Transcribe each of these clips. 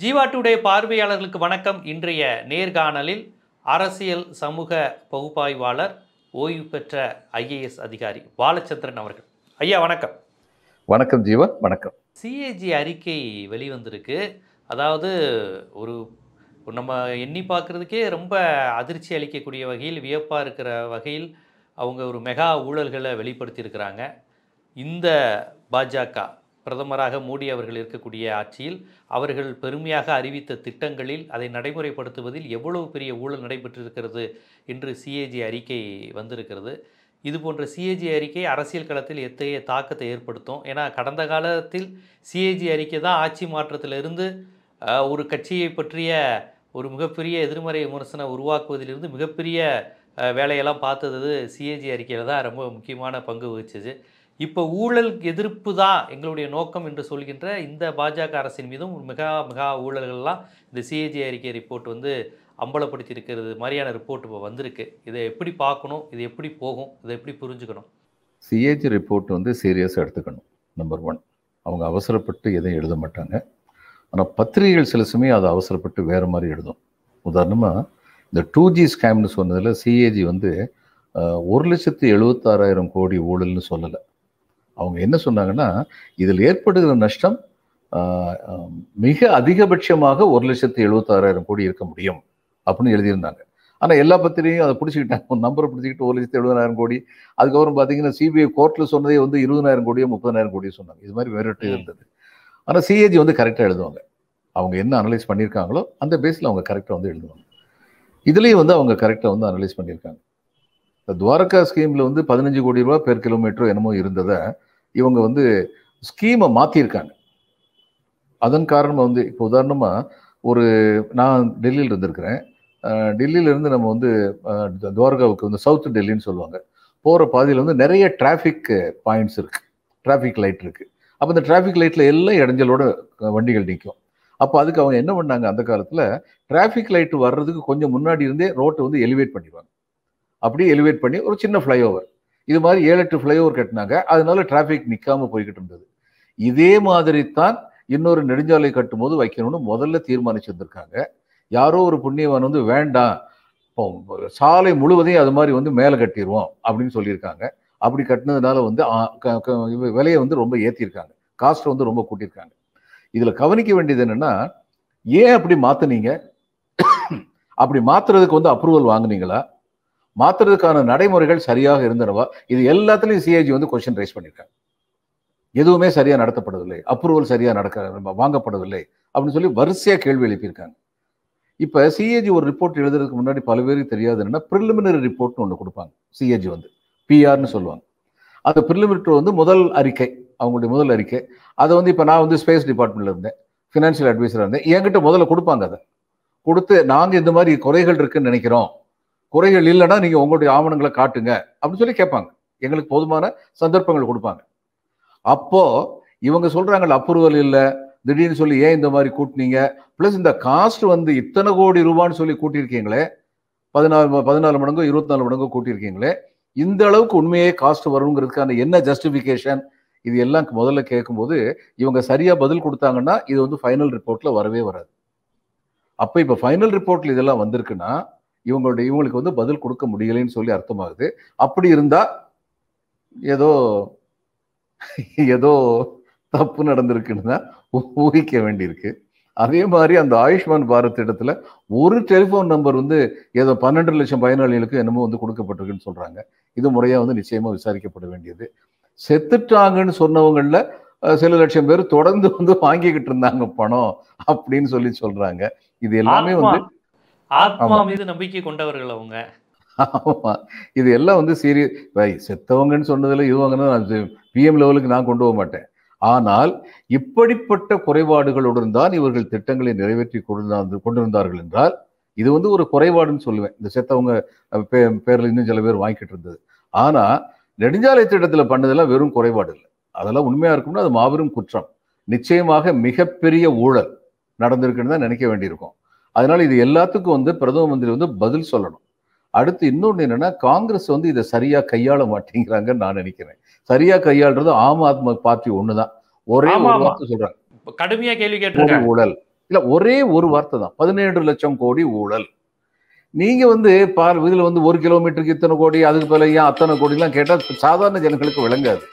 Jeeva today பார்வையாளர்களுக்கு வணக்கம் இன்றைய நேர்காணலில் அரசியல் சமூக பகுப்பாய்வாளர் ஓய்வு பெற்ற ஐஏஎஸ் அதிகாரி பாலச்சந்திரன் அவர்கள் ஐயா வணக்கம் வணக்கம் ஜீவா வணக்கம் சிஏஜி அறிக்கை வெளிவந்திருக்கு அதாவது ஒரு ஒரு நம்ம எண்ணி பார்க்குறதுக்கே ரொம்ப அதிர்ச்சி அளிக்கக்கூடிய வகையில் வியப்பாக இருக்கிற வகையில் அவங்க ஒரு மெகா ஊழல்களை வெளிப்படுத்தியிருக்கிறாங்க இந்த பாஜக பிரதமராக மோடி அவர்கள் இருக்கக்கூடிய ஆட்சியில் அவர்கள் பெருமையாக அறிவித்த திட்டங்களில் அதை நடைமுறைப்படுத்துவதில் எவ்வளவு பெரிய ஊழல் நடைபெற்றிருக்கிறது என்று சிஏஜி அறிக்கை வந்திருக்கிறது இது போன்ற சிஏஜி அறிக்கை அரசியல் களத்தில் எத்தகைய தாக்கத்தை ஏற்படுத்தும் ஏன்னா கடந்த காலத்தில் சிஏஜி அறிக்கை தான் ஆட்சி மாற்றத்திலிருந்து அஹ், ஒரு கட்சியை பற்றிய ஒரு மிகப்பெரிய எதிர்மறை விமர்சனம் உருவாக்குவதிலிருந்து மிகப்பெரிய அஹ், வேலையெல்லாம் பார்த்தது சிஏஜி அறிக்கையில் தான் ரொம்ப முக்கியமான பங்கு வகிச்சது இப்போ ஊழல் எதிர்ப்பு தான் எங்களுடைய நோக்கம் என்று சொல்கின்ற இந்த பாஜக அரசின் மீதும் மிகா மிகா ஊழல்கள்லாம் இந்த சிஏஜி அறிக்கை ரிப்போர்ட் வந்து அம்பலப்படுத்தி இருக்கிறது மாதிரியான ரிப்போர்ட் இப்போ வந்திருக்கு இதை எப்படி பார்க்கணும் இது எப்படி போகும் இதை எப்படி புரிஞ்சுக்கணும் சிஏஜி ரிப்போர்ட் வந்து சீரியஸாக எடுத்துக்கணும் நம்பர் ஒன் அவங்க அவசரப்பட்டு எதையும் எழுத மாட்டாங்க ஆனால் பத்திரிகைகள் சில சமயம் அதை அவசரப்பட்டு வேறு மாதிரி எழுதும் உதாரணமாக இந்த டூ ஜி ஸ்கேம்னு சொன்னதில் சிஏஜி வந்து அஹ், ஒரு லட்சத்து எழுபத்தாறாயிரம் கோடி ஊழல்னு சொல்லலை அவங்க என்ன சொன்னாங்கன்னா இதில் ஏற்படுகிற நஷ்டம் அஹ், அஹ், மிக அதிகபட்சமாக ஒரு லட்சத்து எழுபத்தாறாயிரம் கோடி இருக்க முடியும் அப்படின்னு எழுதியிருந்தாங்க ஆனால் எல்லா பத்திரிகையும் அதை பிடிச்சிக்கிட்டாங்க ஒரு நம்பரை பிடிச்சிக்கிட்டு ஒரு லட்சத்து எழுபதாயிரம் கோடி அதுக்கப்புறம் பார்த்தீங்கன்னா சிபிஐ கோர்ட்டில் சொன்னதே வந்து இருபதாயிரம் கோடியோ முப்பதாயிரம் கோடியோ சொன்னாங்க இது மாதிரி வேறுட்டு ம். இருந்தது ஆனால் சிஏஜி வந்து கரெக்டாக எழுதுவாங்க அவங்க என்ன அனலைஸ் பண்ணியிருக்காங்களோ அந்த பேஸில் அவங்க கரெக்டாக வந்து எழுதுவாங்க இதுலேயும் வந்து அவங்க கரெக்டாக வந்து அனலைஸ் பண்ணியிருக்காங்க இந்த துவாரகா ஸ்கீமில் வந்து பதினஞ்சு கோடி ரூபா பெர் கிலோமீட்டரோ என்னமோ இருந்ததை இவங்க வந்து ஸ்கீமை மாற்றிருக்காங்க அதன் காரணமாக வந்து இப்போ உதாரணமாக ஒரு நான் டெல்லியில் இருந்திருக்கிறேன் அஹ் டெல்லியில இருந்து நம்ம வந்து அஹ், துவாரகாவுக்கு வந்து சவுத் டெல்லின்னு சொல்லுவாங்க போகிற பாதையில் வந்து நிறைய டிராஃபிக் பாயிண்ட்ஸ் இருக்கு டிராஃபிக் லைட் இருக்கு அப்போ இந்த டிராஃபிக் லைட்டில் எல்லாம் இடைஞ்சலோட அஹ், வண்டிகள் நிற்கும் அப்போ அதுக்கு அவங்க என்ன பண்ணாங்க அந்த காலத்தில் டிராஃபிக் லைட் வர்றதுக்கு கொஞ்சம் முன்னாடி இருந்தே ரோட்டை வந்து எலிவேட் பண்ணிடுவாங்க அப்படியே எலிவேட் பண்ணி ஒரு சின்ன ஃப்ளைஓவர் இது மாதிரி ஏழு எட்டு ஃப்ளைஓவர் கட்டினாங்க அதனால டிராஃபிக் நிற்காம போய்கிட்டு இருந்தது இதே மாதிரி தான் இன்னொரு நெடுஞ்சாலை கட்டும்போது வைக்கணும்னு முதல்ல தீர்மானிச்சிருந்திருக்காங்க யாரோ ஒரு புண்ணியவான் வந்து வேண்டாம் இப்போ சாலை முழுவதையும் அது மாதிரி வந்து மேலே கட்டிடுவோம் அப்படின்னு சொல்லியிருக்காங்க அப்படி கட்டினதுனால வந்து ஆ, க- க- இவ- விலையை வந்து ரொம்ப ஏற்றிருக்காங்க காஸ்ட் வந்து ரொம்ப கூட்டியிருக்காங்க இதில் கவனிக்க வேண்டியது என்னன்னா ஏன் அப்படி மாத்துனீங்க அப்படி மாத்துறதுக்கு வந்து அப்ரூவல் வாங்குனீங்களா மாத்துறதுக்கான நடைமுறைகள் சரியாக இருந்தனவா இது எல்லாத்துலயும் சிஏஜி வந்து கொஸ்டின் ரைஸ் பண்ணியிருக்காங்க எதுவுமே சரியா நடத்தப்படவில்லை அப்ரூவல் சரியா நடக்க வாங்கப்படவில்லை அப்படின்னு சொல்லி வரிசையா கேள்வி எழுப்பியிருக்காங்க இப்ப சிஏஜி ஒரு ரிப்போர்ட் எழுதுறதுக்கு முன்னாடி பல பேருக்கு தெரியாது என்னன்னா ப்ரிலிமினரி ரிப்போர்ட்னு ஒன்று கொடுப்பாங்க சிஏஜி வந்து பிஆர்னு சொல்லுவாங்க அந்த ப்ரிலிமினரி வந்து முதல் அறிக்கை அவங்களுடைய முதல் அறிக்கை அதை வந்து இப்போ நான் வந்து ஸ்பேஸ் டிபார்ட்மெண்ட்ல இருந்தேன் ஃபினான்ஷியல் அட்வைசராக இருந்தேன் என்கிட்ட முதல்ல கொடுப்பாங்க அதை கொடுத்து நாங்கள் இந்த மாதிரி குறைகள் இருக்குன்னு நினைக்கிறோம் குறைகள் இல்லைன்னா நீங்க உங்களுடைய ஆவணங்களை காட்டுங்க அப்படின்னு சொல்லி கேட்பாங்க எங்களுக்கு போதுமான சந்தர்ப்பங்கள் கொடுப்பாங்க அப்போ இவங்க சொல்றாங்கல்ல அப்ரூவல் இல்லை திடீர்னு சொல்லி ஏன் இந்த மாதிரி கூட்டினீங்க ப்ளஸ் இந்த காஸ்ட் வந்து இத்தனை கோடி ரூபான்னு சொல்லி கூட்டியிருக்கீங்களே பதினாலு பதினாலு மடங்கோ இருபத்தி நாலு மடங்கோ கூட்டியிருக்கீங்களே இந்த அளவுக்கு உண்மையே காஸ்ட் வருங்கிறதுக்கான என்ன ஜஸ்டிஃபிகேஷன் இது எல்லாம் முதல்ல கேட்கும்போது இவங்க சரியா பதில் கொடுத்தாங்கன்னா இது வந்து ஃபைனல் ரிப்போர்ட்ல வரவே வராது அப்போ இப்போ ஃபைனல் ரிப்போர்ட்ல இதெல்லாம் வந்திருக்குன்னா இவங்களுடைய இவங்களுக்கு வந்து பதில் கொடுக்க முடியலைன்னு சொல்லி அர்த்தமாகுது அப்படி இருந்தா ஏதோ ஏதோ தப்பு நடந்திருக்குன்னு தான் ஊ- ஊகிக்க வேண்டியிருக்கு அதே மாதிரி அந்த ஆயுஷ்மான் பாரத் இடத்துல ஒரு டெலிஃபோன் நம்பர் வந்து ஏதோ பன்னெண்டு லட்சம் பயனாளிகளுக்கு என்னமோ வந்து கொடுக்கப்பட்டிருக்குன்னு சொல்றாங்க இது முறையா வந்து நிச்சயமா விசாரிக்கப்பட வேண்டியது செத்துட்டாங்கன்னு சொன்னவங்கள்ல அஹ், சில லட்சம் பேர் தொடர்ந்து வந்து வாங்கிக்கிட்டு இருந்தாங்க பணம் அப்படின்னு சொல்லி சொல்றாங்க இது எல்லாமே ஆத்மா வந்து ஆத்மா ஆமா. மீது நம்பிக்கை கொண்டவர்கள் அவங்க ஆமா இது எல்லாம் வந்து சீரியஸ் வை செத்தவங்கன்னு சொன்னதுல இதுவாங்கன்னா நான் பிஎம் லெவலுக்கு நான் கொண்டு போக மாட்டேன் ஆனால் இப்படிப்பட்ட குறைபாடுகளுடன் தான் இவர்கள் திட்டங்களை நிறைவேற்றி கொண்டு கொண்டிருந்தார்கள் என்றால் இது வந்து ஒரு குறைபாடுன்னு சொல்லுவேன் இந்த செத்தவங்க அஹ், பே- பேர்ல இன்னும் சில பேர் வாங்கிட்டு இருந்தது ஆனா நெடுஞ்சாலை திட்டத்துல பண்ணதெல்லாம் வெறும் குறைபாடு இல்லை அதெல்லாம் உண்மையா இருக்கும்னா அது மாபெரும் குற்றம் நிச்சயமாக மிகப்பெரிய ஊழல் நடந்திருக்குன்னு தான் நினைக்க வேண்டியிருக்கும் அதனால இது எல்லாத்துக்கும் வந்து பிரதம மந்திரி வந்து பதில் சொல்லணும் அடுத்து இன்னொன்று என்னன்னா காங்கிரஸ் வந்து இதை சரியா கையாள மாட்டேங்கிறாங்கன்னு நான் நினைக்கிறேன் சரியா கையாளுறது ஆம் ஆத்மி பார்ட்டி ஒண்ணுதான் ஒரே ஆமா, ஒரு ஆமா. வார்த்தை சொல்றாங்க கடுமையா கேள்வி கோடி கேட்டிருக்காங்க ஊழல் இல்ல ஒரே ஒரு வார்த்தை தான் பதினேழு லட்சம் கோடி ஊழல் நீங்க வந்து பார் இதுல வந்து ஒரு கிலோமீட்டருக்கு இத்தனை கோடி அதுக்கு பிறகு ஏன் அத்தனை கோடிலாம் கேட்டா சாதாரண ஜனங்களுக்கு விளங்காது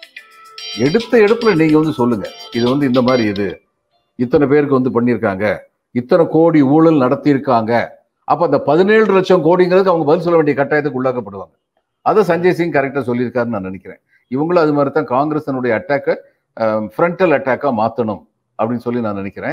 எடுத்த எடுப்புல நீங்க வந்து சொல்லுங்க இது வந்து இந்த மாதிரி இது இத்தனை பேருக்கு வந்து பண்ணியிருக்காங்க இத்தனை கோடி ஊழல் நடத்தியிருக்காங்க அப்ப அந்த பதினேழு லட்சம் கோடிங்கிறதுக்கு அவங்க பதில் சொல்ல வேண்டிய கட்டாயத்துக்கு உள்ளாக்கப்படுவாங்க அதை சஞ்சய் சிங் கரெக்டா சொல்லியிருக்காருன்னு நான் நினைக்கிறேன் இவங்களும் அது மாதிரி தான் காங்கிரஸினுடைய அட்டாக்கை ஃப்ரண்டல் அட்டாக்கா மாத்தணும் அப்படின்னு சொல்லி நான் நினைக்கிறேன்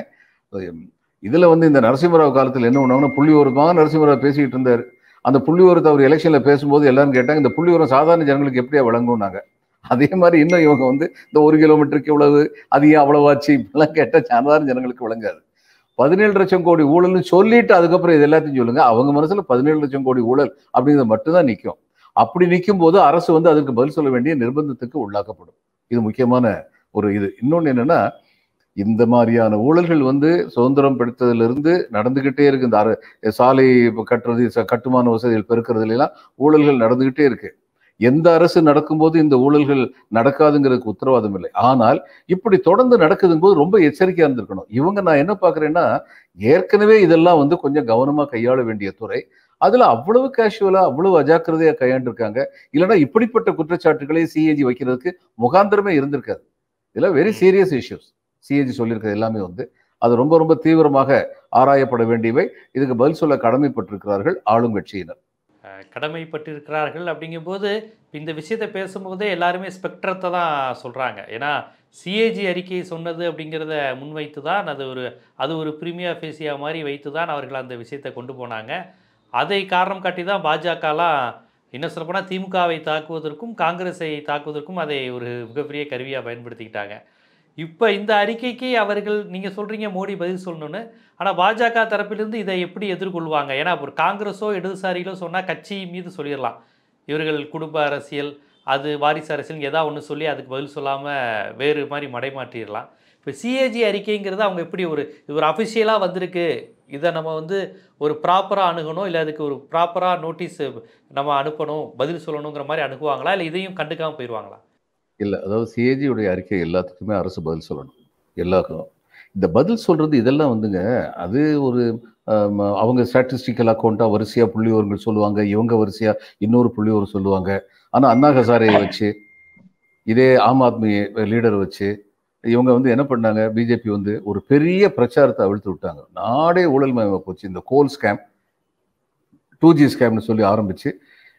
இதுல வந்து இந்த நரசிம்மராவ் காலத்தில் என்ன பண்ணுவாங்கன்னா புள்ளியோரமாக நரசிம்மராவ் பேசிக்கிட்டு இருந்தார் அந்த புள்ளியோரத்தை அவர் எலெக்ஷன்ல பேசும்போது எல்லாரும் கேட்டாங்க இந்த புள்ளியோரம் சாதாரண ஜனங்களுக்கு எப்படியா வழங்கும்னாங்க அதே மாதிரி இன்னும் இவங்க வந்து இந்த ஒரு கிலோமீட்டருக்கு இவ்வளவு அது ஏன் அவ்வளவாச்சு இப்படிலாம் கேட்டால் சாதாரண ஜனங்களுக்கு விளங்காது பதினேழு லட்சம் கோடி ஊழல்னு சொல்லிட்டு அதுக்கப்புறம் இது எல்லாத்தையும் சொல்லுங்க அவங்க மனசுல பதினேழு லட்சம் கோடி ஊழல் அப்படிங்கிறது மட்டும்தான் நிற்கும் அப்படி நிற்கும் போது அரசு வந்து அதுக்கு பதில் சொல்ல வேண்டிய நிர்பந்தத்துக்கு உள்ளாக்கப்படும் இது முக்கியமான ஒரு இது இன்னொன்று என்னன்னா இந்த மாதிரியான ஊழல்கள் வந்து சுதந்திரம் பெடுத்ததிலிருந்து நடந்துகிட்டே இருக்கு இந்த அர- சாலை கட்டுறது ச- கட்டுமான வசதிகள் பெருக்கிறதுல எல்லாம் ஊழல்கள் நடந்துகிட்டே இருக்கு எந்த அரசு நடக்கும்போது இந்த ஊழல்கள் நடக்காதுங்கிறதுக்கு உத்தரவாதம் இல்லை ஆனால் இப்படி தொடர்ந்து நடக்குதுங்க போது ரொம்ப எச்சரிக்கையா இருந்திருக்கணும் இவங்க நான் என்ன பாக்குறேன்னா ஏற்கனவே இதெல்லாம் வந்து கொஞ்சம் கவனமா கையாள வேண்டிய துறை அதுல அவ்வளவு கேஷுவலா அவ்வளவு அஜாக்கிரதையா கையாண்டிருக்காங்க இல்லைன்னா இப்படிப்பட்ட குற்றச்சாட்டுகளை சிஏஜி வைக்கிறதுக்கு முகாந்திரமே இருந்திருக்காது இதெல்லாம் வெரி சீரியஸ் இஷ்யூஸ் சிஏஜி சொல்லியிருக்கிறது எல்லாமே வந்து அது ரொம்ப ரொம்ப தீவிரமாக ஆராயப்பட வேண்டியவை இதுக்கு பதில் சொல்ல கடமைப்பட்டிருக்கிறார்கள் ஆளும் கட்சியினர் அஹ், கடமைப்பட்டிருக்கிறார்கள் அப்படிங்கும்போது இந்த விஷயத்தை பேசும்போதே எல்லாருமே ஸ்பெக்ட்ரத்தை தான் சொல்கிறாங்க ஏன்னா சிஏஜி அறிக்கை சொன்னது அப்படிங்கிறத முன்வைத்து தான் அது ஒரு அது ஒரு பிரிமியா ஃபேசியா மாதிரி வைத்து தான் அவர்கள் அந்த விஷயத்தை கொண்டு போனாங்க அதை காரணம் காட்டி தான் பாஜகலாம் என்ன சொல்லப்போனால் திமுகவை தாக்குவதற்கும் காங்கிரஸை தாக்குவதற்கும் அதை ஒரு மிகப்பெரிய கருவியாக பயன்படுத்திக்கிட்டாங்க இப்போ இந்த அறிக்கைக்கு அவர்கள் நீங்கள் சொல்கிறீங்க மோடி பதில் சொல்லணும்னு ஆனால் பாஜக தரப்பிலிருந்து இதை எப்படி எதிர்கொள்வாங்க ஏன்னா ஒரு காங்கிரஸோ இடதுசாரிகளோ சொன்னால் கட்சி மீது சொல்லிடலாம் இவர்கள் குடும்ப அரசியல் அது வாரிசு அரசியல் ஏதாவது ஒன்று சொல்லி அதுக்கு பதில் சொல்லாமல் வேறு மாதிரி மடைமாற்றிடலாம் இப்போ சிஏஜி அறிக்கைங்கிறது அவங்க எப்படி ஒரு இது ஒரு அஃபிஷியலாக வந்திருக்கு இதை நம்ம வந்து ஒரு ப்ராப்பராக அணுகணும் இல்லை அதுக்கு ஒரு ப்ராப்பராக நோட்டீஸ் நம்ம அனுப்பணும் பதில் சொல்லணுங்கிற மாதிரி அணுகுவாங்களா இல்லை இதையும் கண்டுக்காமல் போயிடுவாங்களா இல்லை அதாவது சிஏஜியுடைய அறிக்கை எல்லாத்துக்குமே அரசு பதில் சொல்லணும் எல்லாருக்கும் இந்த பதில் சொல்றது இதெல்லாம் வந்துங்க அது ஒரு ஆம், அவங்க ஸ்டாட்டிஸ்டிக்கல் அக்கௌண்ட்டாக வரிசையாக புள்ளிவரங்கள் சொல்லுவாங்க இவங்க வரிசையாக இன்னொரு புள்ளிவரம் சொல்லுவாங்க ஆனால் அண்ணா ஹசாரையை வச்சு இதே ஆம் ஆத்மி லீடர் வச்சு இவங்க வந்து என்ன பண்ணாங்க பிஜேபி வந்து ஒரு பெரிய பிரச்சாரத்தை அவிழ்த்து விட்டாங்க நாடே ஊழல்மயமாக போச்சு இந்த கோல் ஸ்கேம் டூ ஜி ஸ்கேம்னு சொல்லி ஆரம்பிச்சு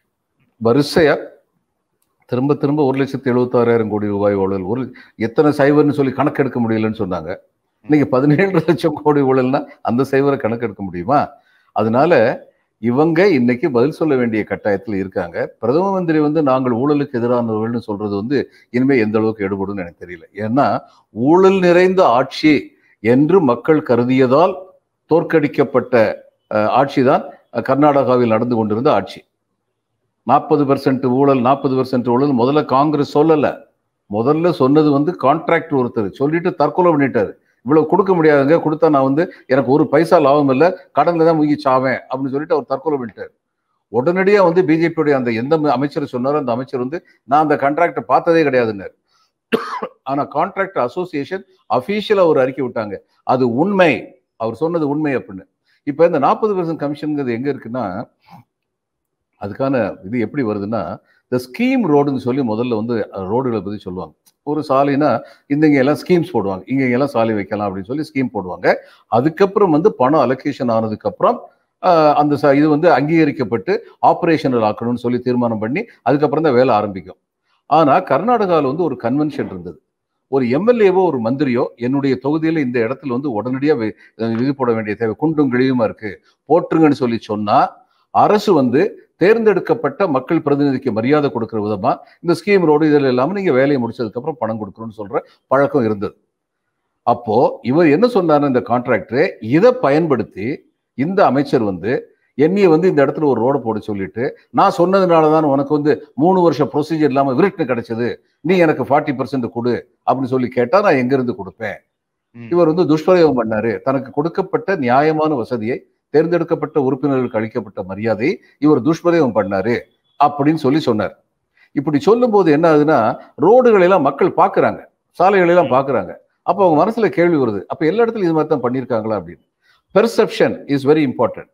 வரிசையா திரும்ப திரும்ப ஒரு லட்சத்தி எழுபத்தாறாயிரம் கோடி ரூபாய் ஊழல் ஒரு எத்தனை சைபர்னு சொல்லி கணக்கெடுக்க முடியலன்னு சொன்னாங்க இன்னைக்கு பதினேழு லட்சம் கோடி ஊழல்னா அந்த சைபரை கணக்கெடுக்க முடியுமா அதனால இவங்க இன்னைக்கு பதில் சொல்ல வேண்டிய கட்டாயத்தில் இருக்காங்க பிரதம மந்திரி வந்து நாங்கள் ஊழலுக்கு எதிரானவர்கள்னு சொல்றது வந்து இனிமே எந்த அளவுக்கு எடுபடும்னு எனக்கு தெரியல ஏன்னா ஊழல் நிறைந்த ஆட்சி என்று மக்கள் கருதியதால் தோற்கடிக்கப்பட்ட அஹ், ஆட்சிதான் அஹ், கர்நாடகாவில் நடந்து கொண்டிருந்த ஆட்சி நாற்பது பெர்சன்ட் ஊழல் நாற்பது பெர்சன்ட் ஊழல் முதல்ல காங்கிரஸ் சொல்லல முதல்ல சொன்னது வந்து கான்ட்ராக்ட் ஒருத்தர் சொல்லிட்டு தற்கொலை பண்ணிட்டாரு இவ்வளவு கொடுக்க முடியாதுங்க கொடுத்தா நான் வந்து எனக்கு ஒரு பைசா லாபம் இல்லை கடன்ல தான் முங்கி சாவேன் அப்படின்னு சொல்லிட்டு அவர் தற்கொலை பண்ணிட்டார் உடனடியா வந்து பிஜேபியுடைய அந்த எந்த அமைச்சர் சொன்னாரோ அந்த அமைச்சர் வந்து நான் அந்த கான்ட்ராக்டை பார்த்ததே கிடையாதுன்னாரு ஆனா கான்ட்ராக்ட் அசோசியேஷன் அபிஷியலா ஒரு அறிக்கை விட்டாங்க அது உண்மை அவர் சொன்னது உண்மை அப்படின்னு இப்ப இந்த நாற்பது பர்சன்ட் கமிஷன்ங்கிறது எங்க இருக்குன்னா அதுக்கான இது எப்படி வருதுன்னா இந்த ஸ்கீம் ரோடுன்னு சொல்லி முதல்ல வந்து ரோடுகளை பத்தி சொல்லுவாங்க ஒரு சாலைனா இந்த இங்க எல்லாம் ஸ்கீம்ஸ் போடுவாங்க இங்க இங்க எல்லாம் சாலை வைக்கலாம் அப்படின்னு சொல்லி ஸ்கீம் போடுவாங்க அதுக்கப்புறம் வந்து பணம் அலோகேஷன் ஆனதுக்கு அப்புறம் ஆஹ், அந்த ச- இது வந்து அங்கீகரிக்கப்பட்டு ஆப்ரேஷனல் ஆக்கணும்னு சொல்லி தீர்மானம் பண்ணி அதுக்கப்புறம் தான் வேலை ஆரம்பிக்கும் ஆனா கர்நாடகாவில் வந்து ஒரு கன்வென்ஷன் இருந்தது ஒரு எம்எல்ஏவோ ஒரு மந்திரியோ என்னுடைய தொகுதியில் இந்த இடத்துல வந்து உடனடியாக இது போட வேண்டிய தேவை குண்டும் கிழியுமா இருக்கு போட்டுருங்கன்னு சொல்லி சொன்னா அரசு வந்து தேர்ந்தெடுக்கப்பட்ட மக்கள் பிரதிநிதிக்கு மரியாதை கொடுக்கிற விதமா இந்த ஸ்கீம் ரோடு இதில் இல்லாமல் நீங்க வேலையை முடிச்சதுக்கு அப்புறம் பணம் கொடுக்கணும்னு சொல்ற பழக்கம் இருந்தது அப்போ இவர் என்ன சொன்னார் இந்த கான்ட்ராக்டர் இதை பயன்படுத்தி இந்த அமைச்சர் வந்து என்னைய வந்து இந்த இடத்துல ஒரு ரோடு போட சொல்லிட்டு நான் சொன்னதுனால தான் உனக்கு வந்து மூணு வருஷம் ப்ரொசீஜர் இல்லாமல் விரிட்டு கிடைச்சது நீ எனக்கு ஃபார்ட்டி பர்சன்ட் கொடு அப்படின்னு சொல்லி கேட்டா நான் எங்க இருந்து கொடுப்பேன் ம். இவர் வந்து துஷ்பிரயோகம் பண்ணாரு தனக்கு கொடுக்கப்பட்ட நியாயமான வசதியை தேர்ந்தெடுக்கப்பட்ட உறுப்பினர்களுக்கு அளிக்கப்பட்ட மரியாதையை இவர் துஷ்பிரயோகம் பண்ணாரு அப்படின்னு சொல்லி சொன்னார் இப்படி சொல்லும்போது என்ன ஆகுதுன்னா ரோடுகளை எல்லாம் மக்கள் பார்க்கறாங்க சாலைகளை எல்லாம் பார்க்கறாங்க அப்போ அவங்க மனசுல கேள்வி வருது அப்ப எல்லா இடத்துலயும் இது மாதிரி தான் பண்ணியிருக்காங்களா அப்படின்னு பெர்செப்ஷன் இஸ் வெரி இம்பார்ட்டன்ட்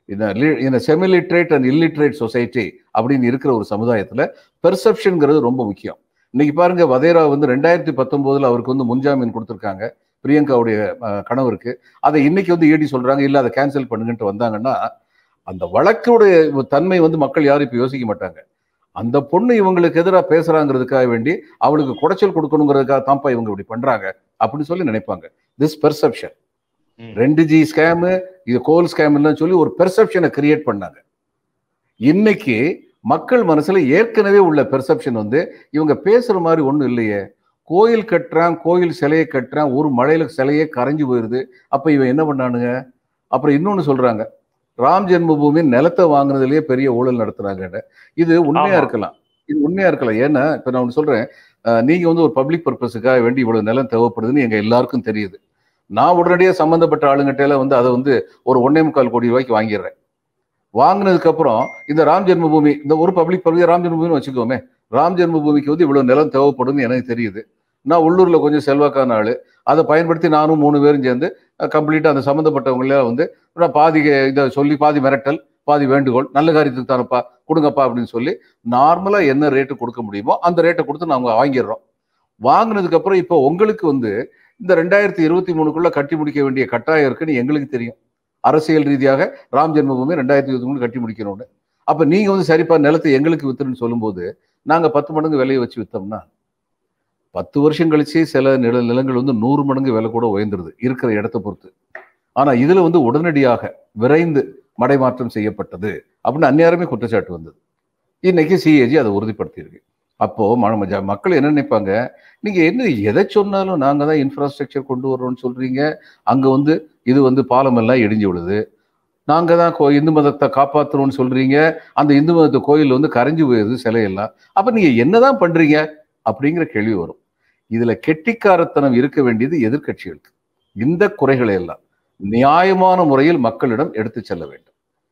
இந்த செமிலிட்ரேட் அண்ட் இல்லிட்ரேட் சொசைட்டி அப்படின்னு இருக்கிற ஒரு சமுதாயத்துல பெர்செப்ஷன்ங்கிறது ரொம்ப முக்கியம் இன்னைக்கு பாருங்க வதேரா வந்து ரெண்டாயிரத்தி பத்தொன்பதுல அவருக்கு வந்து முன்ஜாமீன் கொடுத்துருக்காங்க பிரியங்காவுடைய அஹ், கணவருக்கு அதை இன்னைக்கு வந்து ஏடி சொல்றாங்க இல்ல அதை கேன்சல் பண்ணுங்கன்ட்டு வந்தாங்கன்னா அந்த வழக்குடைய தன்மை வந்து மக்கள் யாரும் இப்ப யோசிக்க மாட்டாங்க அந்த பொண்ணு இவங்களுக்கு எதிராக பேசுறாங்கிறதுக்காக வேண்டி அவளுக்கு குடைச்சல் கொடுக்கணுங்கிறதுக்காக தான்ப்பா இவங்க இப்படி பண்றாங்க அப்படின்னு சொல்லி நினைப்பாங்க திஸ் பெர்செப்ஷன் ம். ரெண்டு ஜி ஸ்கேமு இது கோல் ஸ்கேம்லாம் சொல்லி ஒரு பெர்செப்ஷனை கிரியேட் பண்ணாங்க இன்னைக்கு மக்கள் மனசுல ஏற்கனவே உள்ள பெர்செப்ஷன் வந்து இவங்க பேசுற மாதிரி ஒண்ணும் இல்லையே கோயில் கட்டுறான் கோயில் சிலையை கட்டுறான் ஒரு மழையில சிலையே கரைஞ்சு போயிருது அப்ப இவன் என்ன பண்ணானுங்க அப்புறம் இன்னொன்னு சொல்றாங்க ராம் ஜென்மபூமி நிலத்தை வாங்குனதுலயே பெரிய ஊழல் நடத்துறாங்க இது உண்மையா ஆமா. இருக்கலாம் இது உண்மையா இருக்கலாம் ஏன்னா இப்ப நான் ஒண்ணு சொல்றேன் அஹ், நீங்க வந்து ஒரு பப்ளிக் பர்பஸுக்காக வேண்டி இவ்வளவு நிலம் தேவைப்படுதுன்னு எங்க எல்லாருக்கும் தெரியுது நான் உடனடியாக சம்பந்தப்பட்ட ஆளுங்கிட்ட வந்து அதை வந்து ஒரு ஒன்னே முக்கால் கோடி ரூபாய்க்கு வாங்கிடுறேன் வாங்கினதுக்கு அப்புறம் இந்த ராம் ஜென்மபூமி இந்த ஒரு பப்ளிக் பகுதி ராம் ஜென்மபூமி வச்சுக்கோமே ராம் ஜென்மபூமிக்கு வந்து இவ்வளவு நிலம் தேவைப்படும்னு எனக்கு தெரியுது நான் உள்ளூர்ல கொஞ்சம் செல்வாக்கான ஆளு அதை பயன்படுத்தி நானும் மூணு பேரும் சேர்ந்து கம்ப்ளீட்டா அந்த சம்மந்தப்பட்டவங்கள வந்து நான் பாதி இதை சொல்லி பாதி மிரட்டல் பாதி வேண்டுகோள் நல்ல காரியத்துக்கு தானப்பா கொடுங்கப்பா அப்படின்னு சொல்லி நார்மலா என்ன ரேட்டு கொடுக்க முடியுமோ அந்த ரேட்டை கொடுத்து நாங்க வாங்கிடுறோம் வாங்கினதுக்கு அப்புறம் இப்போ உங்களுக்கு வந்து இந்த ரெண்டாயிரத்தி இருபத்தி மூணுக்குள்ள கட்டி முடிக்க வேண்டிய கட்டாயம் இருக்குன்னு எங்களுக்கு தெரியும் அரசியல் ரீதியாக ராம் ஜென்மபூமி ரெண்டாயிரத்தி இருபத்தி மூணு கட்டி முடிக்கணும்னு அப்ப நீங்க வந்து சரிப்பா நிலத்தை எங்களுக்கு வித்துருன்னு சொல்லும்போது நாங்க பத்து மடங்கு விலையை வச்சு வித்தோம்னா பத்து வருஷம் கழிச்சு சில நில நிலங்கள் வந்து நூறு மடங்கு விலை கூட உயர்ந்துருது இருக்கிற இடத்தை பொறுத்து ஆனா இதுல வந்து உடனடியாக விரைந்து மடைமாற்றம் செய்யப்பட்டது அப்படின்னு அந்நேரமே குற்றச்சாட்டு வந்தது இன்னைக்கு சிஏஜி அதை உறுதிப்படுத்தியிருக்கு அப்போ ம- ம- மக்கள் என்ன நினைப்பாங்க நீங்க என்ன எதை சொன்னாலும் நாங்க தான் இன்ஃப்ராஸ்ட்ரக்சர் கொண்டு வர்றோம்னு சொல்றீங்க அங்க வந்து இது வந்து பாலம் எல்லாம் இடிஞ்சு விழுது நாங்க தான் கோ- இந்து மதத்தை காப்பாத்துறோம்னு சொல்றீங்க அந்த இந்து மதத்து கோயில் வந்து கரைஞ்சு போயிருது சிலையெல்லாம் அப்ப நீங்க என்னதான் பண்றீங்க அப்படிங்கிற கேள்வி வரும் இதுல கெட்டிக்காரத்தனம் இருக்க வேண்டியது எதிர்க்கட்சிகளுக்கு இந்த குறைகளை எல்லாம் நியாயமான முறையில் மக்களிடம் எடுத்து செல்ல வேண்டும்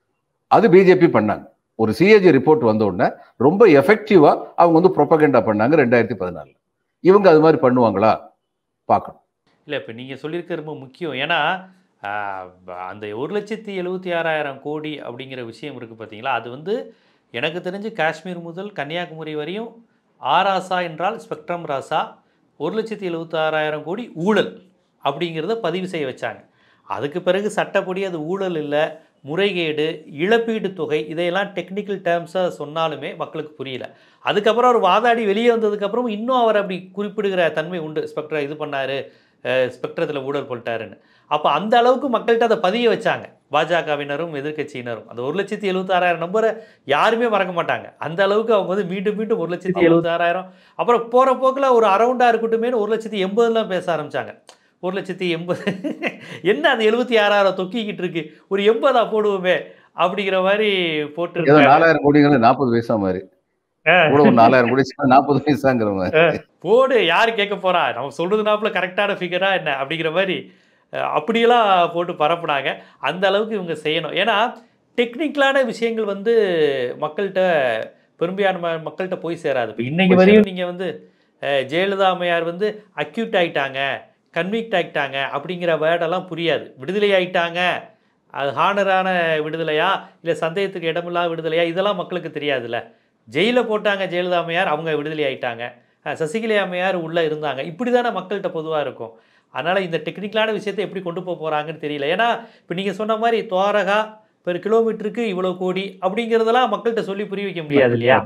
அது பிஜேபி பண்ணாங்க ஒரு சிஏஜி ரிப்போர்ட் வந்த உடனே ரொம்ப எஃபெக்டிவா அவங்க வந்து ப்ரொபகண்டா பண்ணாங்க ரெண்டாயிரத்தி பதினாலுல இவங்க அது மாதிரி பண்ணுவாங்களா பார்க்கணும் இல்லை இப்போ நீங்கள் சொல்லியிருக்க ரொம்ப முக்கியம் ஏன்னா ஆஹ், அந்த ஒரு லட்சத்தி எழுபத்தி ஆறாயிரம் கோடி அப்படிங்கிற விஷயம் இருக்குது பார்த்தீங்களா அது வந்து எனக்கு தெரிஞ்சு காஷ்மீர் முதல் கன்னியாகுமரி வரையும் ஆராசா என்றால் ஸ்பெக்ட்ரம் ராசா ஒரு லட்சத்தி எழுபத்தி ஆறாயிரம் கோடி ஊழல் அப்படிங்கிறத பதிவு செய்ய வச்சாங்க அதுக்கு பிறகு சட்டப்படி அது ஊழல் இல்லை முறைகேடு இழப்பீடு தொகை இதையெல்லாம் டெக்னிக்கல் டேர்ம்ஸாக சொன்னாலுமே மக்களுக்கு புரியல அதுக்கப்புறம் அவர் வாதாடி வெளியே வந்ததுக்கப்புறம் இன்னும் அவர் அப்படி குறிப்பிடுகிற தன்மை உண்டு ஸ்பெக்ட்ரா இது பண்ணாரு ஸ்பெக்ட்ரத்தில் ஊழல் பண்ணிட்டாருன்னு அப்போ அந்த அளவுக்கு மக்கள்கிட்ட அதை பதிய வச்சாங்க பாஜகவினரும் எதிர்க்கட்சியினரும் அந்த ஒரு லட்சத்தி எழுபத்தாறாயிரம் நம்பரை யாருமே மறக்க மாட்டாங்க அந்த அளவுக்கு அவங்க வந்து மீண்டும் மீண்டும் ஒரு லட்சத்தி எழுபத்தாறாயிரம் அப்புறம் போகிற போக்கில் ஒரு அரௌண்டாக இருக்கட்டுமேனு ஒரு லட்சத்தி எண்பதுலாம் பேச ஆரம்பிச்சாங்க ஒரு லட்சத்தி எண்பது என்ன அந்த எழுபத்தி ஆறாயிரம் தொக்கிக்கிட்டு இருக்கு ஒரு எண்பதா போடுவோமே அப்படிங்கிற மாதிரி ஏதோ போட்டு நாலாயிரம் கோடிங்கிறது நாற்பது பைசா மாதிரி கூட ஒரு நாலாயிரம் கோடி நாற்பது பைசாங்கிற மாதிரி போடு யார் கேட்க போறா நம்ம சொல்றதுனாப்புல கரெக்டான ஃபிகரா என்ன அப்படிங்கிற மாதிரி அஹ், அப்படியெல்லாம் போட்டு பரப்புனாங்க அந்த அளவுக்கு இவங்க செய்யணும் ஏன்னா டெக்னிக்கலான விஷயங்கள் வந்து மக்கள்கிட்ட பெரும்பான்மை ம- மக்கள்கிட்ட போய் சேராது இப்போ இன்னைக்கு போய் வரையும் நீங்கள் வந்து அஹ், ஜெயலலிதா அம்மையார் வந்து அக்யூட் ஆயிட்டாங்க கன்விக்ட் ஆயிட்டாங்க அப்படிங்கிற வேர்டெல்லாம் புரியாது விடுதலை ஆயிட்டாங்க அது ஹானரான விடுதலையா இல்லை சந்தேகத்துக்கு இடமில்லாத விடுதலையா இதெல்லாம் மக்களுக்கு தெரியாதுல்ல ஜெயிலில் போட்டாங்க ஜெயலலிதா அம்மையார் அவங்க விடுதலை ஆயிட்டாங்க அஹ் சசிகலை அம்மையார் உள்ளே இருந்தாங்க இப்படி தானே மக்கள்கிட்ட பொதுவாக இருக்கும் அதனால் இந்த டெக்னிக்கலான விஷயத்தை எப்படி கொண்டு போக போகிறாங்கன்னு தெரியல ஏன்னா இப்போ நீங்கள் சொன்ன மாதிரி துவாரகா பெர் கிலோமீட்டருக்கு இவ்வளோ கோடி அப்படிங்கிறதெல்லாம் மக்கள்கிட்ட சொல்லி புரிய வைக்க முடியாது இல்லையா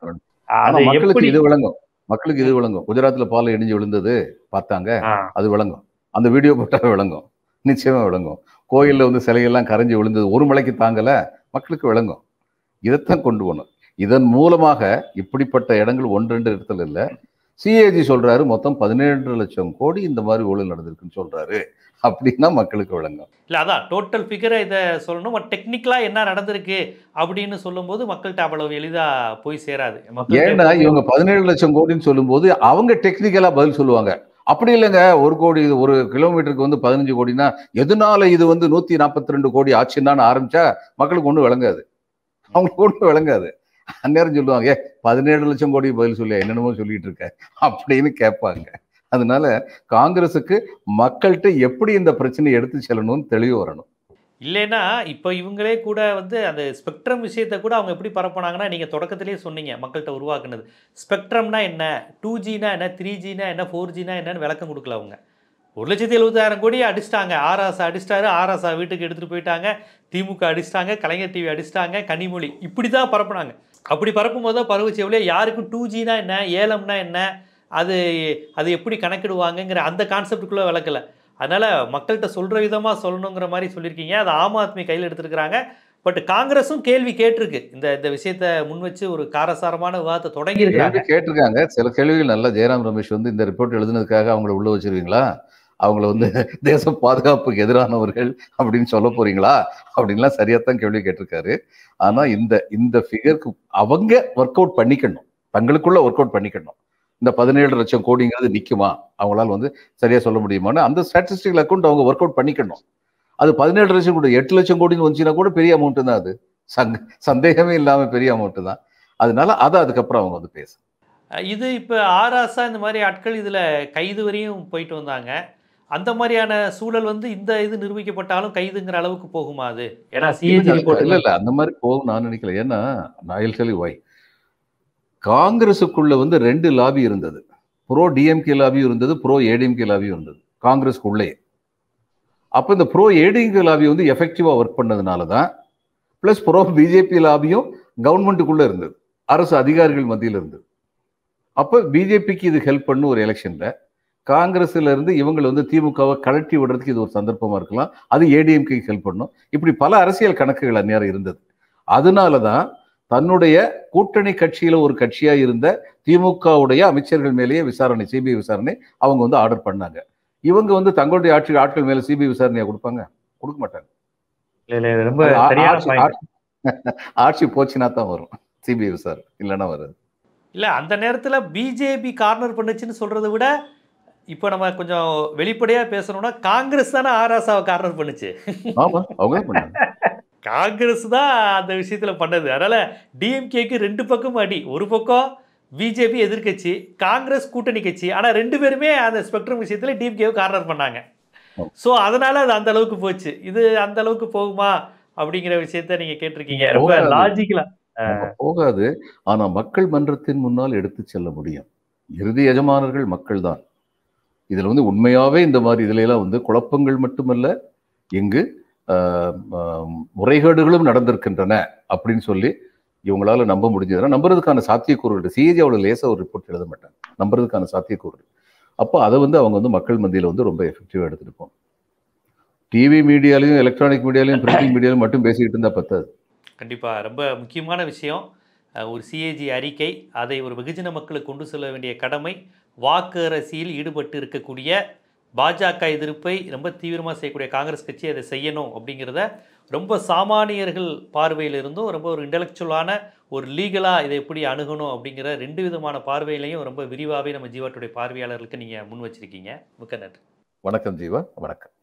ஆனா அதை மக்களுக்கு எப்படி இது விளங்கும் மக்களுக்கு இது விளங்கும் குஜராத்ல பாலம் இடிஞ்சு விழுந்தது பார்த்தாங்க ஆ, அது விளங்கும் அந்த வீடியோ போட்டா விளங்கும் நிச்சயமா விளங்கும் கோயில்ல வந்து சிலையெல்லாம் கரைஞ்சு விழுந்தது ஒரு மலைக்கு தாங்கல மக்களுக்கு விளங்கும் இதைத்தான் கொண்டு போகணும் இதன் மூலமாக இப்படிப்பட்ட இடங்கள் ஒன்று ரெண்டு இடத்துல இல்ல சிஏஜி சொல்றாரு மொத்தம் பதினேழு லட்சம் கோடி இந்த மாதிரி ஊழல் நடந்திருக்குன்னு சொல்றாரு அப்படின்னா மக்களுக்கு விளங்கும் இல்லை அதான் டோட்டல் ஃபிகரை இதை சொல்லணும் டெக்னிக்கலாக என்ன நடந்திருக்கு அப்படின்னு சொல்லும்போது மக்கள்கிட்ட அவ்வளவு எளிதாக போய் சேராது மக்கள்கிட்ட ஏன்னா இவங்க பதினேழு லட்சம் கோடின்னு சொல்லும்போது அவங்க டெக்னிக்கலா பதில் சொல்லுவாங்க அப்படி இல்லைங்க ஒரு கோடி ஒரு கிலோமீட்டருக்கு வந்து பதினஞ்சு கோடினா எதனால இது வந்து நூத்தி நாற்பத்தி ரெண்டு கோடி ஆச்சுன்னு ஆரம்பிச்சா மக்களுக்கு ஒன்றும் விளங்காது அவங்களுக்கு ஒன்றும் விளங்காது அந்நேரம் சொல்லுவாங்க ஏ பதினேழு லட்சம் கோடி பதில் சொல்லியா என்னென்னமோ சொல்லிட்டு இருக்க அப்படின்னு கேட்பாங்க அதனால காங்கிரஸுக்கு மக்கள்கிட்ட எப்படி இந்த பிரச்சனையை எடுத்து செல்லணும்னு தெளிவு வரணும் இல்லைன்னா இப்போ இவங்களே கூட வந்து அந்த ஸ்பெக்ட்ரம் விஷயத்தை கூட அவங்க எப்படி பரப்புனாங்கன்னா நீங்கள் தொடக்கத்திலேயே சொன்னீங்க மக்கள்கிட்ட உருவாக்குனது ஸ்பெக்ட்ரம்னா என்ன டூ ஜினா என்ன த்ரீ ஜினா என்ன ஃபோர் ஜினா என்னன்னு விளக்கம் கொடுக்கல அவங்க ஒரு லட்சத்தி எழுபதாயிரம் கோடி அடிச்சிட்டாங்க ஆராசா அடிச்சிட்டாரு ஆராசா வீட்டுக்கு எடுத்துகிட்டு போயிட்டாங்க திமுக அடிச்சிட்டாங்க கலைஞர் டிவி அடிச்சிட்டாங்க கனிமொழி இப்படி தான் பரப்புனாங்க அப்படி பரப்பும் போது தான் பரவுச்சு எவ்வளோ யாருக்கும் டூ ஜினா என்ன ஏலம்னா என்ன அது அது எப்படி கணக்கிடுவாங்கங்கிற அந்த கான்செப்டுக்குள்ளே விளக்கல அதனால் மக்கள்கிட்ட சொல்கிற விதமாக சொல்லணுங்கிற மாதிரி சொல்லியிருக்கீங்க அது ஆம் ஆத்மி கையில் எடுத்திருக்கிறாங்க பட் காங்கிரஸும் கேள்வி கேட்டிருக்கு இந்த இந்த விஷயத்தை முன் வச்சு ஒரு காரசாரமான விவாதத்தை தொடங்கியிருக்காங்க கேள்வி கேட்டிருக்காங்க சில கேள்விகள் நல்லா ஜெயராம் ரமேஷ் வந்து இந்த ரிப்போர்ட் எழுதுனதுக்காக அவங்கள உள்ள வச்சிருவீங்களா அவங்கள வந்து தேச பாதுகாப்புக்கு எதிரானவர்கள் அப்படின்னு சொல்ல போறீங்களா அப்படின்லாம் சரியாத்தான் கேள்வி கேட்டிருக்காரு ஆனா இந்த இந்த ஃபிகருக்கு அவங்க ஒர்க் அவுட் பண்ணிக்கணும் தங்களுக்குள்ள ஒர்க் அவுட் பண்ணிக்கணும் இந்த பதினேழு லட்சம் கோடிங்கிறது நிக்குமா அவங்களால வந்து சரியா சொல்ல முடியுமான்னு அந்த ஸ்டாட்டிஸ்டிக்கல் அக்கௌண்ட் அவங்க ஒர்க் அவுட் பண்ணிக்கணும் அது பதினேழு லட்சம் கோடி எட்டு லட்சம் கோடின்னு வந்துச்சுன்னா கூட பெரிய அமௌண்ட் தான் அது சங்க சந்தேகமே இல்லாம பெரிய அமௌண்ட் தான் அதனால அதை அதுக்கப்புறம் அவங்க வந்து பேச இது இப்போ ஆராசா இந்த மாதிரி ஆட்கள் இதில் கைது வரையும் போயிட்டு வந்தாங்க அந்த மாதிரியான சூழல் வந்து இந்த இது நிரூபிக்கப்பட்டாலும் கைதுங்கிற அளவுக்கு போகுமா அது ஏன்னா சிஏஜி ரிப்போர்ட் இல்ல இல்ல அந்த மாதிரி போகும் நான் நினைக்கல ஏன்னா நான் சொல்லி வை காங்கிரஸுக்குள்ள வந்து ரெண்டு லாபி இருந்தது ப்ரோ டிஎம்கே லாபியும் இருந்தது ப்ரோ ஏடிஎம்கே லாபியும் இருந்தது காங்கிரஸ்க்குள்ளே அப்போ இந்த ப்ரோ ஏடிஎம்கே லாபி வந்து எஃபெக்டிவா ஒர்க் பண்ணதுனால தான் ப்ளஸ் ப்ரோ பிஜேபி லாபியும் கவர்மெண்ட்டுக்குள்ள இருந்தது அரசு அதிகாரிகள் மத்தியில் இருந்தது அப்போ பிஜேபிக்கு இது ஹெல்ப் பண்ணு ஒரு எலெக்ஷன்ல காங்கிரஸ்ல இருந்து இவங்களை வந்து திமுகவை கழட்டி விடுறதுக்கு இது ஒரு சந்தர்ப்பமா இருக்கலாம் அது ஏடிஎம்கே ஹெல்ப் பண்ணும் இப்படி பல அரசியல் கணக்குகள் அந்நேரம் இருந்தது அதனால தான் தன்னுடைய கூட்டணி கட்சியில ஒரு கட்சியா இருந்த திமுகவுடைய அமைச்சர்கள் மேலேயே விசாரணை சிபிஐ விசாரணை அவங்க வந்து ஆர்டர் பண்ணாங்க இவங்க வந்து தங்களுடைய ஆட்சி ஆட்கள் மேல சிபிஐ விசாரணையா கொடுப்பாங்க கொடுக்க மாட்டாங்க இல்ல இல்ல ரொம்ப அது ஆ- சரியான ஆட்சி- பாயிண்ட் ஆட்சி- ஆட்சி போச்சுன்னா தான் வரும் சிபிஐ விசாரணை இல்லைன்னா வராது இல்ல அந்த நேரத்துல பிஜேபி கார்னர் பண்ணுச்சுன்னு சொல்றதை விட இப்போ நம்ம கொஞ்சம் வெளிப்படையா பேசணும்னா காங்கிரஸ் தானே ஆராசாவை கார்னர் பண்ணுச்சு ஆமா அவங்க தான் பண்ணாங்க காங்கிரஸ் தான் அந்த விஷயத்துல பண்ணது அதனால டிஎம்கேக்கு ரெண்டு பக்கம் அடி ஒரு பக்கம் பிஜேபி எதிர்க்கட்சி காங்கிரஸ் கூட்டணி கட்சி ஆனா ரெண்டு பேருமே அந்த ஸ்பெக்ட்ரம் விஷயத்துல டிஎம்கேவை கார்னர் பண்ணாங்க ஆமா. ஸோ அதனால அது அந்த அளவுக்கு போச்சு இது அந்த அளவுக்கு போகுமா அப்படிங்கிற விஷயத்த நீங்க கேட்டிருக்கீங்க ரொம்ப போகாது. லாஜிக்கலா ஆமா, போகாது ஆனா மக்கள் மன்றத்தின் முன்னால் எடுத்து செல்ல முடியும் இறுதி எஜமானர்கள் மக்கள் தான் இதுல வந்து உண்மையாவே இந்த மாதிரி இதுல எல்லாம் வந்து குழப்பங்கள் மட்டுமல்ல இங்கு ஆஹ், ஆஹ், முறைகேடுகளும் நடந்திருக்கின்றன அப்படின்னு சொல்லி இவங்களால நம்ப முடிஞ்சதுன்னா நம்புறதுக்கான சாத்தியக்கூறுகள் சிஏஜி அவ்வளவு லேசா ஒரு ரிப்போர்ட் எழுத மாட்டாங்க நம்புறதுக்கான சாத்தியக்கூறு அப்போ அதை வந்து அவங்க வந்து மக்கள் மத்தியில வந்து ரொம்ப எஃபெக்டிவா எடுத்துட்டு போகணும் டிவி மீடியாலையும் எலக்ட்ரானிக் மீடியாலையும் பிரிண்டிங் மீடியாலையும் மட்டும் பேசிக்கிட்டு இருந்தா பத்தாது கண்டிப்பா ரொம்ப முக்கியமான விஷயம் அஹ், ஒரு சிஏஜி அறிக்கை அதை ஒரு வெகுஜன மக்களுக்கு கொண்டு செல்ல வேண்டிய கடமை வாக்கு அரசியல் ஈடுபட்டு இருக்கக்கூடிய பாஜக எதிர்ப்பை ரொம்ப தீவிரமாக செய்யக்கூடிய காங்கிரஸ் கட்சி அதை செய்யணும் அப்படிங்கிறத ரொம்ப சாமானியர்கள் பார்வையில் இருந்தும் ரொம்ப ஒரு இன்டலெக்சுவலான ஒரு லீகலாக இதை எப்படி அணுகணும் அப்படிங்கிற ரெண்டு விதமான பார்வையிலையும் ரொம்ப விரிவாகவே நம்ம ஜீவாட்டுடைய பார்வையாளர்களுக்கு நீங்கள் முன் வச்சிருக்கீங்க மிக்க நன்றி வணக்கம் ஜீவா வணக்கம்